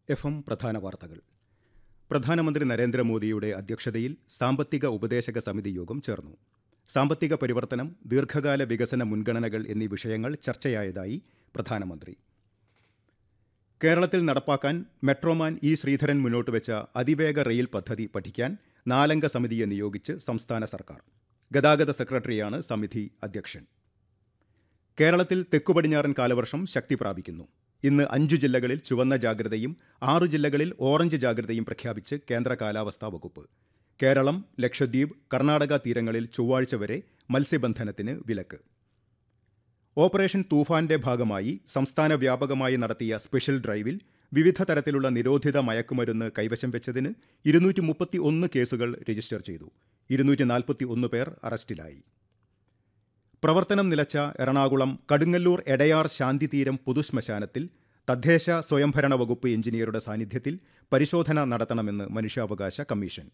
F M പ്രധാന വാർത്തകൾ പ്രധാനമന്ത്രി നരേന്ദ്രമോദിയുടെ അധ്യക്ഷതയിൽ സാമ്പത്തിക ഉപദേശക സമിതി യോഗം ചേർന്നു സാമ്പത്തിക പരിവർത്തനം ദീർഘകാല വികസന മുൻഗണനകൾ എന്നീ വിഷയങ്ങൾ ചർച്ചയായതായി പ്രധാനമന്ത്രി കേരളത്തിൽ നടപ്പാക്കാൻ മെട്രോമാൻ ഇ ശ്രീധരൻ മുന്നോട്ട് വെച്ച അതിവേഗ റെയിൽ പദ്ധതി പഠിക്കാൻ നാലംഗ സമിതിയെ നിയോഗിച്ച് സംസ്ഥാന സർക്കാർ ഗതാഗത സെക്രട്ടറിയാണ് സമിതി അധ്യക്ഷൻ കേരളത്തിൽ തെക്കുപടിഞ്ഞാറൻ കാലവർഷം ശക്തി പ്രാപിക്കുന്നു ഇന്ന് അഞ്ചു ജില്ലകളിൽ ചുവന്ന ജാഗ്രതയും ആറു ജില്ലകളിൽ ഓറഞ്ച് ജാഗ്രതയും പ്രഖ്യാപിച്ച് കേന്ദ്ര കാലാവസ്ഥാ വകുപ്പ് കേരളം ലക്ഷദ്വീപ് കർണാടക തീരങ്ങളിൽ ചൊവ്വാഴ്ച വരെ മത്സ്യബന്ധനത്തിന് വിലക്ക് ഓപ്പറേഷൻ തൂഫാന്റെ ഭാഗമായി സംസ്ഥാന വ്യാപകമായി നടത്തിയ സ്പെഷ്യൽ ഡ്രൈവിൽ വിവിധ തരത്തിലുള്ള നിരോധിത മയക്കുമരുന്ന് കൈവശം വെച്ചതിന് ഇരുന്നൂറ്റി മുപ്പത്തി ഒന്ന് കേസുകൾ രജിസ്റ്റർ ചെയ്തു ഇരുന്നൂറ്റി നാൽപ്പത്തി ഒന്ന് പേർ അറസ്റ്റിലായി പ്രവർത്തനം നിലച്ച എറണാകുളം കടുങ്ങല്ലൂർ എടയാർ ശാന്തിതീരം പൊതുശ്മശാനത്തിൽ തദ്ദേശ സ്വയംഭരണ വകുപ്പ് എഞ്ചിനീയറുടെ സാന്നിധ്യത്തിൽ പരിശോധന നടത്തണമെന്ന് മനുഷ്യാവകാശ കമ്മീഷൻ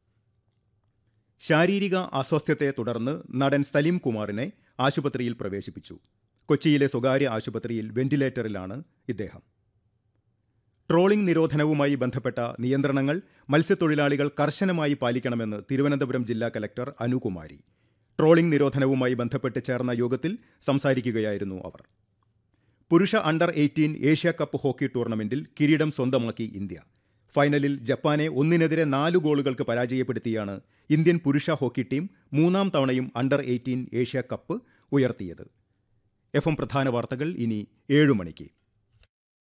ശാരീരിക അസ്വസ്ഥത്തെ തുടർന്ന് നടൻ സലീം കുമാറിനെ ആശുപത്രിയിൽ പ്രവേശിപ്പിച്ചു കൊച്ചിയിലെ സ്വകാര്യ ആശുപത്രിയിൽ വെന്റിലേറ്ററിലാണ് ഇദ്ദേഹം ട്രോളിംഗ് നിരോധനവുമായി ബന്ധപ്പെട്ട നിയന്ത്രണങ്ങൾ മത്സ്യത്തൊഴിലാളികൾ കർശനമായി പാലിക്കണമെന്ന് തിരുവനന്തപുരം ജില്ലാ കലക്ടർ അനുകുമാരി ട്രോളിംഗ് നിരോധനവുമായി ബന്ധപ്പെട്ട് ചേർന്ന യോഗത്തിൽ സംസാരിക്കുകയായിരുന്നു അവർ പുരുഷ under eighteen Asia cup hockey ടൂർണമെന്റിൽ കിരീടം സ്വന്തമാക്കി ഇന്ത്യ ഫൈനലിൽ ജപ്പാനെ ഒന്നിനെതിരെ നാല് ഗോളുകൾക്ക് പരാജയപ്പെടുത്തിയാണ് ഇന്ത്യൻ പുരുഷ ഹോക്കി ടീം മൂന്നാം തവണയും അണ്ടർ എയ്റ്റീൻ ഏഷ്യ കപ്പ് ഉയർത്തിയത് എഫ് എം പ്രധാന വാർത്തകൾ ഇനി ഏഴു മണിക്ക്